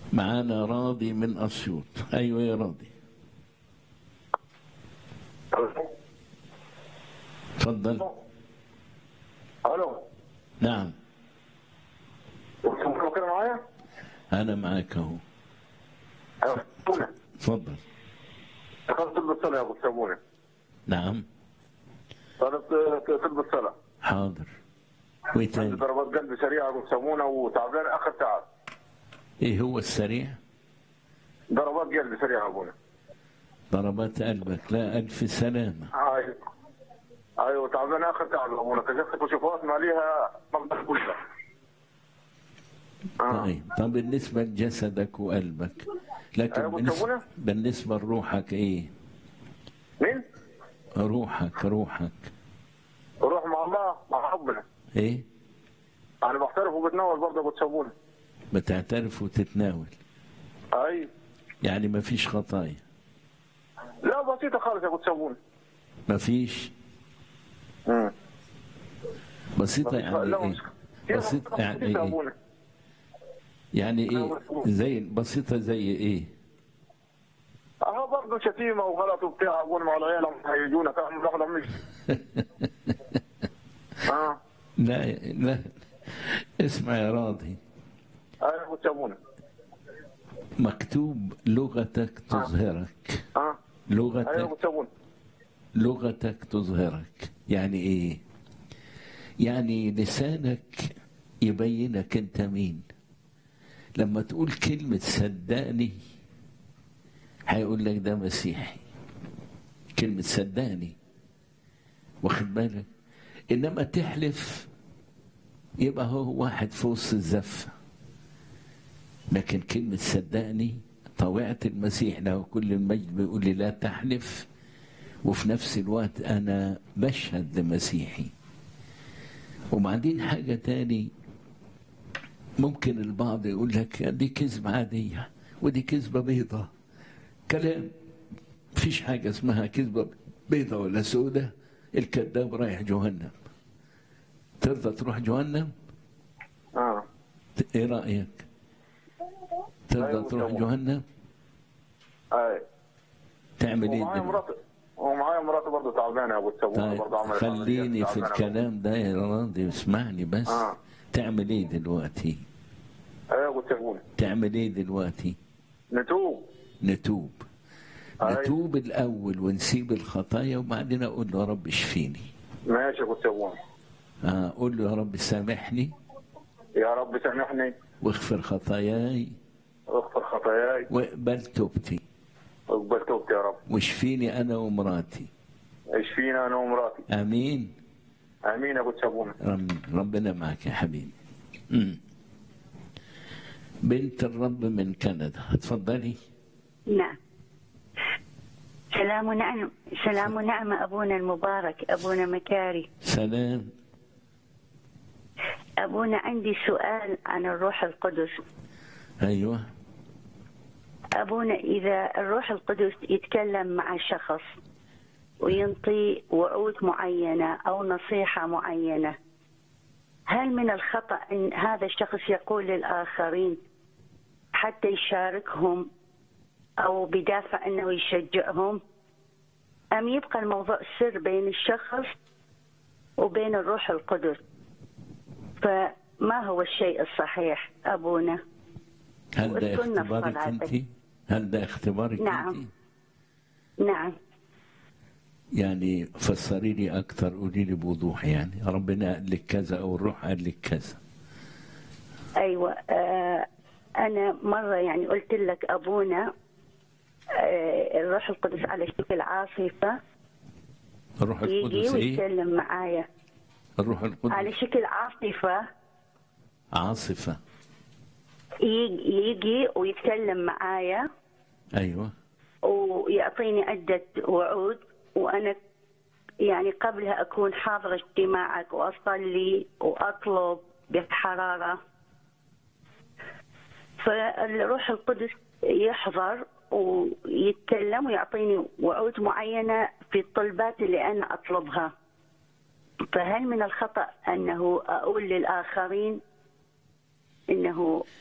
معانا راضي من أسيوط أيوة يا راضي تفضل الو نعم سمعوا كده معايا؟ أنا معاك أهو ايوه سمعوني. تفضل طلبت الصلاة يا ابو سموني نعم طلبت طلب الصلاة حاضر وإيه عندي تاني ضربات قلب سريعة ابو سمونة وتعبان اخر تعب إيه هو السريع ضربات قلب سريعة ابونا ضربات قلبك لا ألف سلامة ايوه ايوه تعبان اخر تعب يا ابونا كشفت كشوفات ماليها مقدر كلها آه. طيب طب بالنسبة لجسدك وقلبك لكن أيوة، بالنسبة, بتسوونه؟ بالنسبة لروحك إيه مين؟ روحك روحك روح مع الله مع ربنا إيه انا بعترف وبتناول برضه ابو سموني بتعترف وتتناول اي يعني ما فيش خطايا لا بسيطة خالص يا ابو سموني ما فيش امم بسيطة يعني لا إيه مش بسيطة يعني بسيطة يا إيه ابونا يعني إيه زي بسيطة زي إيه اهو برضه شتيمه وغلط وبتاع ابونا مع العيال هم هيجونا كان ناخد مش اه لا لا اسمع يا راضي ايوه بتسمونا مكتوب لغتك تظهرك اه ايوه لغتك بتسمونا لغتك تظهرك يعني ايه يعني لسانك يبينك انت مين لما تقول كلمة صدقني هيقول لك ده مسيحي كلمة صدقني واخد بالك انما تحلف يبقى هو واحد في وسط الزفة لكن كلمة صدقني طويعة المسيح له كل المجد بيقول لي لا تحلف وفي نفس الوقت أنا بشهد لمسيحي وبعدين حاجة تاني ممكن البعض يقول لك دي كذبة عادية ودي كذبة بيضة كلام مفيش حاجة اسمها كذبة بيضة ولا سودة الكذاب رايح جهنم ترضى تروح جهنم اه ايه رأيك ترضى أيوة تروح طبعا. جهنم اي تعمل ايه ومعايا دلوقتي؟ مراتي ومعايا مراتي برضه تعبانه يا ابو تسمونا طيب برضه عملت خليني عملية في تعبانة. الكلام ده يا راضي اسمعني بس آه. تعمل ايه دلوقتي ايوه ابو تسمونا تعمل ايه دلوقتي نتوب نتوب أيوة. نتوب الاول ونسيب الخطايا وبعدين اقول له يا رب اشفيني ماشي يا ابو تسمونا آه، اقول له يا رب سامحني يا رب سامحني واغفر خطاياي اغفر خطاياي واقبل توبتي واقبل توبتي يا رب واشفيني انا ومراتي اشفينا انا ومراتي امين امين يا ابو تسمونا رب ربنا معك يا حبيبي مم. بنت الرب من كندا اتفضلي نعم سلام ونعم سلام ونعمة أبونا المبارك أبونا مكاري سلام أبونا عندي سؤال عن الروح القدس ايوه أبونا إذا الروح القدس يتكلم مع شخص وينطي وعود معينة أو نصيحة معينة هل من الخطأ أن هذا الشخص يقول للآخرين حتى يشاركهم أو بدافع أنه يشجعهم أم يبقى الموضوع سر بين الشخص وبين الروح القدس فما هو الشيء الصحيح أبونا هل ده والسنة اختبارك الصلاة. انت هل ده اختبارك نعم. انت نعم يعني فسري لي اكثر قولي لي بوضوح يعني ربنا قال لك كذا او الروح قال لك كذا ايوه آه انا مره يعني قلت لك ابونا آه الروح القدس على شكل عاصفه الروح يجي القدس ايه ويتكلم معايا الروح على القدس شكل عاصفه عاصفة يجي, يجي ويتكلم معايا ايوه ويعطيني عده وعود وانا يعني قبلها اكون حاضره اجتماعك واصلي واطلب بحراره فالروح القدس يحضر ويتكلم ويعطيني وعود معينه في الطلبات اللي انا اطلبها فهل من الخطا انه اقول للاخرين انه